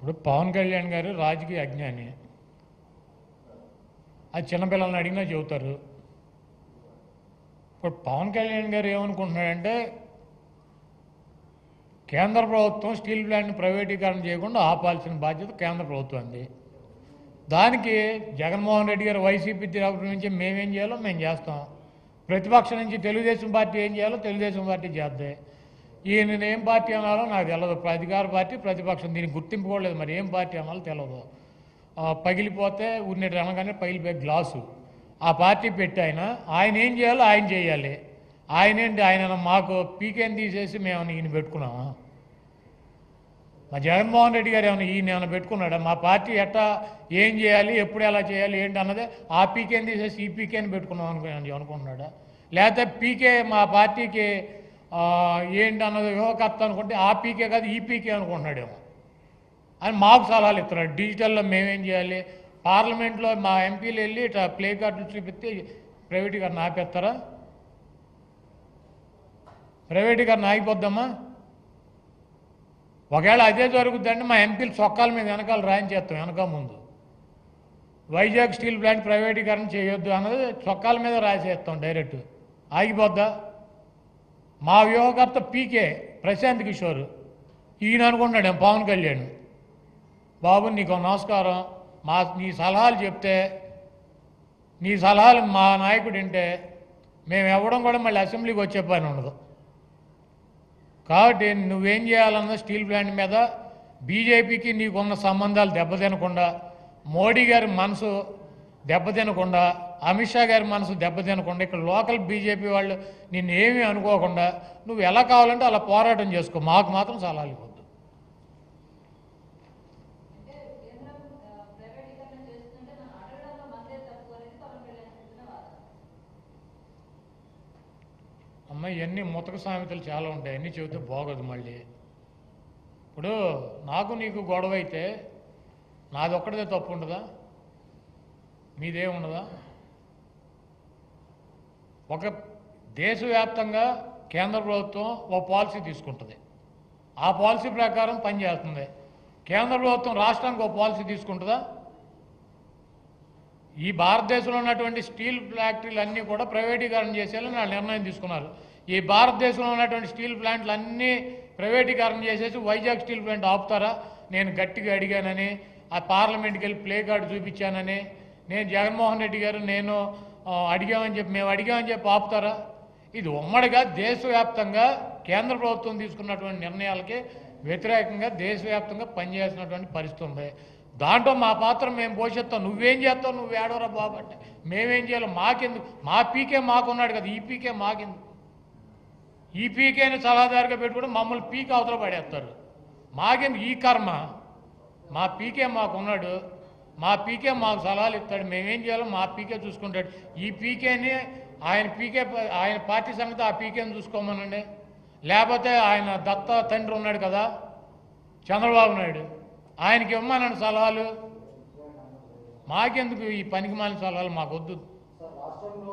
ఇప్పుడు పవన్ కళ్యాణ్ గారు రాజకీయ అజ్ఞాని అది చిన్నపిల్లల్ని అడిగినా చెబుతారు ఇప్పుడు పవన్ కళ్యాణ్ గారు ఏమనుకుంటున్నాడంటే కేంద్ర ప్రభుత్వం స్టీల్ ప్లాంట్ని ప్రైవేటీకరణ చేయకుండా ఆపాల్సిన బాధ్యత కేంద్ర ప్రభుత్వంది దానికి జగన్మోహన్ రెడ్డి గారు వైసీపీ తరపు నుంచి మేమేం చేయాలో మేము చేస్తాం ప్రతిపక్షం నుంచి తెలుగుదేశం పార్టీ ఏం చేయాలో తెలుగుదేశం పార్టీ చేద్దాం ఈయన ఏం పార్టీ అనాలో నాకు తెలియదు అధికార పార్టీ ప్రతిపక్షం దీనికి గుర్తింపు కూడా లేదు మరి ఏం పార్టీ అనాలో తెలియదు ఆ, పగిలిపోతే ఉన్నట్టు అనగానే పగిలిపోయే గ్లాసు ఆ పార్టీ పెట్టి ఆయన ఆయన ఏం చేయాలో ఆయన చేయాలి ఆయన ఏంటి ఆయన మాకు పీకేని తీసేసి మేము ఈయన పెట్టుకున్నామా మా జగన్మోహన్ రెడ్డి గారు ఏమైనా ఈయన ఏమైనా పెట్టుకున్నాడా మా పార్టీ ఎట్టా ఏం చేయాలి ఎప్పుడు ఎలా చేయాలి ఏంటి అన్నదే ఆ పీకేని తీసేసి ఈ పీకేని పెట్టుకున్నాం అనుకున్నాను అనుకుంటున్నాడా లేకపోతే పీకే మా పార్టీకి ఆ, ఏంటి అన్నది యువకర్త అనుకుంటే ఆ పీకే కాదు ఈ పీకే అనుకుంటున్నాడేమో అని మాకు సలహాలు ఇస్తున్నాడు డిజిటల్లో మేమేం చేయాలి పార్లమెంట్లో మా ఎంపీలు వెళ్ళి ఇట్లా ప్లే కార్డులు చూపిస్తే ప్రైవేటీకరణ ఆపేస్తారా ప్రైవేటీకరణ ఆగిపోద్దమ్మా ఒకవేళ అదే జరుగుద్దంటే మా ఎంపీలు చొక్కాల మీద వెనకాల రాయించేస్తాం వెనక ముందు వైజాగ్ స్టీల్ ప్లాంట్ ప్రైవేటీకరణ చేయొద్దు అన్నది చొక్కాల మీద రాసేస్తాం డైరెక్ట్ ఆగిపోద్దా మా వ్యూహకర్త పీకే ప్రశాంత్ కిషోర్ ఈయన అనుకుంటున్నాడు ఏం పవన్ కళ్యాణ్ బాబు నీకు నమస్కారం మా నీ సలహాలు చెప్తే నీ సలహాలు మా నాయకుడు వింటే మేము ఇవ్వడం కూడా మళ్ళీ అసెంబ్లీకి వచ్చే పని ఉండదు కాబట్టి నువ్వేం చేయాలన్న స్టీల్ ప్లాంట్ మీద బీజేపీకి నీకున్న సంబంధాలు దెబ్బతినకుండా మోడీ గారి మనసు దెబ్బతినకుండా అమిత్ షా గారి మనసు దెబ్బతినకుండా ఇక్కడ లోకల్ బీజేపీ వాళ్ళు నిన్ను ఏమీ అనుకోకుండా నువ్వు ఎలా కావాలంటే అలా పోరాటం చేసుకో మాకు మాత్రం సలహాలు ఇవ్వద్దు అంటే కేంద్రం ఆ, ప్రైవేటీకరణ చేస్తుంటే నన్ను అడగడంలో మందే తప్పు అనేది పవన్ కళ్యాణ్ చెప్తున్న వాదన అమ్మ ఇవన్నీ ముతక సామెతలు చాలా ఉంటాయి అన్నీ చెబితే బాగోదు మళ్ళీ ఇప్పుడు నాకు నీకు గొడవ అయితే నాది ఒక్కడిదే తప్పు ఉండదా మీదే ఉండదా ఒక దేశవ్యాప్తంగా కేంద్ర ప్రభుత్వం ఒక పాలసీ తీసుకుంటుంది ఆ పాలసీ ప్రకారం పనిచేస్తుంది కేంద్ర ప్రభుత్వం రాష్ట్రానికి ఒక పాలసీ తీసుకుంటుందా ఈ భారతదేశంలో ఉన్నటువంటి స్టీల్ ఫ్యాక్టరీలు అన్నీ కూడా ప్రైవేటీకరణ చేసేయాలని వాళ్ళు నిర్ణయం తీసుకున్నారు ఈ భారతదేశంలో ఉన్నటువంటి స్టీల్ ప్లాంట్లు అన్నీ ప్రైవేటీకరణ చేసేసి వైజాగ్ స్టీల్ ప్లాంట్ ఆపుతారా నేను గట్టిగా అడిగానని ఆ పార్లమెంట్కి వెళ్ళి ప్లే కార్డు చూపించానని నేను జగన్మోహన్ రెడ్డి గారు నేను ఆ, అడిగామని చెప్పి మేము అడిగామని చెప్పి ఆపుతారా ఇది ఉమ్మడిగా దేశవ్యాప్తంగా కేంద్ర ప్రభుత్వం తీసుకున్నటువంటి నిర్ణయాలకి వ్యతిరేకంగా దేశవ్యాప్తంగా పనిచేయాల్సినటువంటి పరిస్థితి ఉంది దాంట్లో మా పాత్ర మేము పోషిస్తాం నువ్వేం చేస్తావు నువ్వు ఏడవరా బాబు అంటే మేమేం చేయాలి మాకెందుకు మా పీకే మాకున్నాడు కదా ఈ పీకే మాకెందుకు ఈ పీకేని సలహాదారుగా పెట్టుకుని మమ్మల్ని పీక్ అవతల పడేస్తారు మాకెందుకు ఈ కర్మ మా పీకే మాకున్నాడు మా పీకే మాకు సలహాలు ఇస్తాడు మేమేం చేయాలో మా పీకే చూసుకుంటాడు ఈ పీకేని ఆయన పీకే ప- ఆయన పార్టీ సంగతి ఆ పీకేని చూసుకోమనండి లేకపోతే ఆయన దత్త తండ్రి ఉన్నాడు కదా చంద్రబాబు నాయుడు ఆయనకి ఇవ్వమనండి సలహాలు మాకెందుకు ఈ పనికి మాలిన సలహాలు మాకు వద్దు